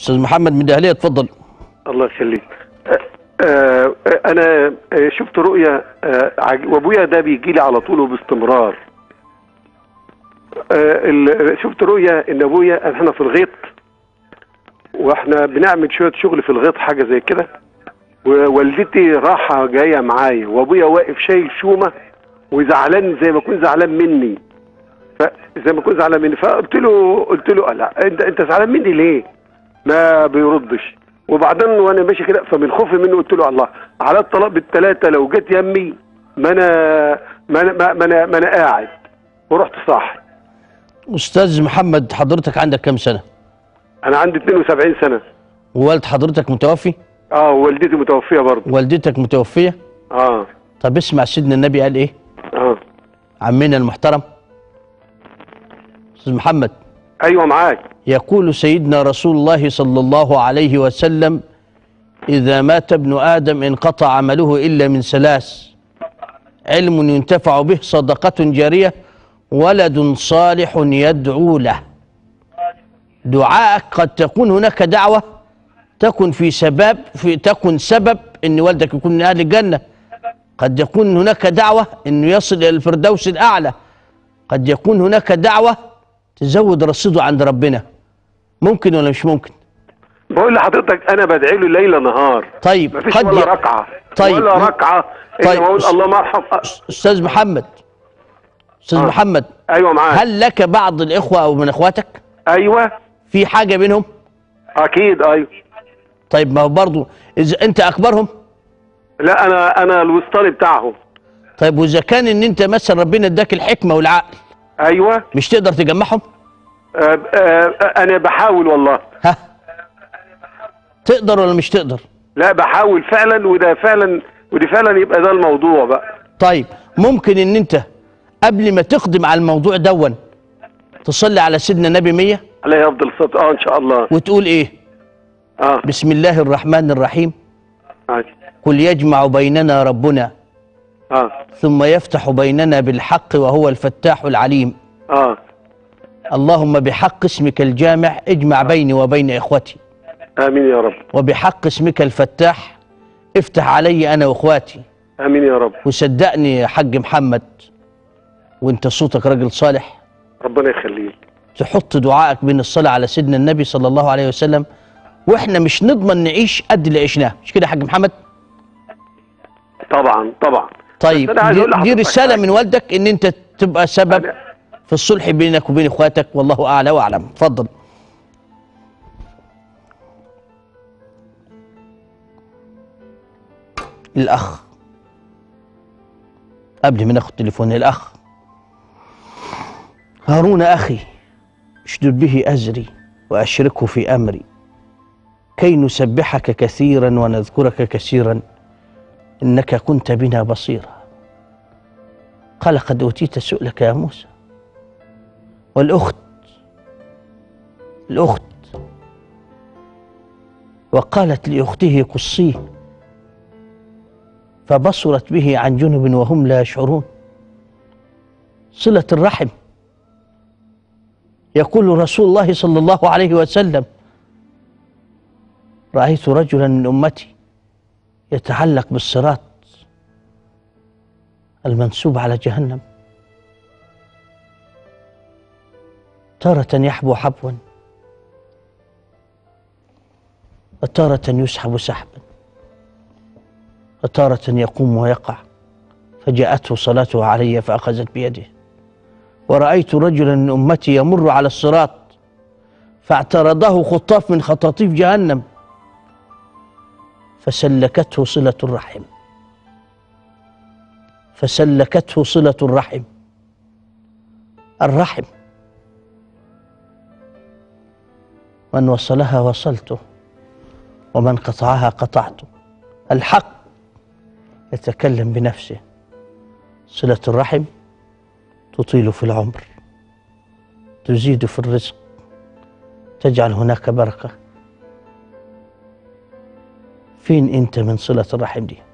استاذ محمد من الدهليه اتفضل الله يخليك آه، آه، انا آه، شفت رؤيا آه، عج- وابويا ده بيجي لي على طول وباستمرار آه، ال- شفت رؤيا ان ابويا احنا في الغيط واحنا بنعمل شويه شغل في الغيط حاجه زي كده ووالدتي راحه جايه معايا وابويا واقف شايل شومه وزعلان زي ما يكون زعلان مني فزي ما يكون زعلان مني فقلت له قلت له لا انت انت زعلان مني ليه؟ ما بيردش وبعدين وانا ماشي كده فمن خوفي منه قلت له الله على الطلاق بالثلاثه لو جت يمي ما انا ما انا ما انا, ما أنا قاعد ورحت صاحي استاذ محمد حضرتك عندك كام سنه انا عندي 72 سنه ووالد حضرتك متوفي اه والدتي متوفيه برضه والدتك متوفيه اه طب اسمع سيدنا النبي قال ايه اه عمنا المحترم استاذ محمد ايوه معاك يقول سيدنا رسول الله صلى الله عليه وسلم إذا مات ابن آدم انقطع عمله إلا من ثلاث علم ينتفع به صدقة جارية ولد صالح يدعو له دعائك قد تكون هناك دعوة تكن في سبب في تكن سبب ان والدك يكون من اهل الجنه قد يكون هناك دعوه انه يصل الى الفردوس الاعلى قد يكون هناك دعوه تزود رصيده عند ربنا ممكن ولا مش ممكن بقول لحضرتك انا بدعي له ليل نهار طيب مفيش قد ولا ي- ركعه طيب. ولا ركعه طيب. طيب اقول اللهم ارحم استاذ محمد استاذ آه. محمد ايوه معاك هل لك بعض الاخوه او من اخواتك ايوه في حاجه بينهم اكيد ايوه طيب ما هو برضه اذا انت اكبرهم لا انا انا الوسطاني بتاعهم طيب واذا كان ان انت مثلا ربنا اداك الحكمه والعقل ايوه مش تقدر تجمعهم آه آه انا بحاول والله ها تقدر ولا مش تقدر لا بحاول فعلا وده فعلا ودي فعلا يبقى ده الموضوع بقى طيب ممكن ان انت قبل ما تقدم على الموضوع دون تصلي على سيدنا النبي 100 عليه افضل الصلاه اه ان شاء الله وتقول ايه اه بسم الله الرحمن الرحيم عادي. قل يجمع بيننا ربنا اه ثم يفتح بيننا بالحق وهو الفتاح العليم اه اللهم بحق اسمك الجامع اجمع بيني وبين اخوتي امين يا رب وبحق اسمك الفتاح افتح علي انا واخواتي امين يا رب وصدقني يا حاج محمد وانت صوتك راجل صالح ربنا يخليك تحط دعائك بين الصلاة على سيدنا النبي صلى الله عليه وسلم واحنا مش نضمن نعيش قد اللي عشناه مش كده يا حاج محمد طبعا طبعا طيب بس أنا عايز دي, أقول دي لحضرتك رسالة حاجة. من والدك ان انت تبقى سبب أنا- في الصلح بينك وبين اخواتك والله اعلى واعلم اتفضل الاخ قبل ما ناخد تليفون الاخ هارون اخي اشدد به ازري واشركه في امري كي نسبحك كثيرا ونذكرك كثيرا انك كنت بنا بصيرا قال قد اوتيت سؤلك يا موسى والاخت الاخت وقالت لاخته قصيه فبصرت به عن جنب وهم لا يشعرون صله الرحم يقول رسول الله صلى الله عليه وسلم رايت رجلا من امتي يتعلق بالصراط المنسوب على جهنم تارة يحبو حبوا وتارة يسحب سحبا وتارة يقوم ويقع فجاءته صلاته علي فأخذت بيده ورأيت رجلا من أمتي يمر على الصراط فاعترضه خطاف من خطاطيف جهنم فسلكته صلة الرحم فسلكته صلة الرحم الرحم من وصلها وصلته ومن قطعها قطعته الحق يتكلم بنفسه صلة الرحم تطيل في العمر تزيد في الرزق تجعل هناك بركة فين أنت من صلة الرحم دي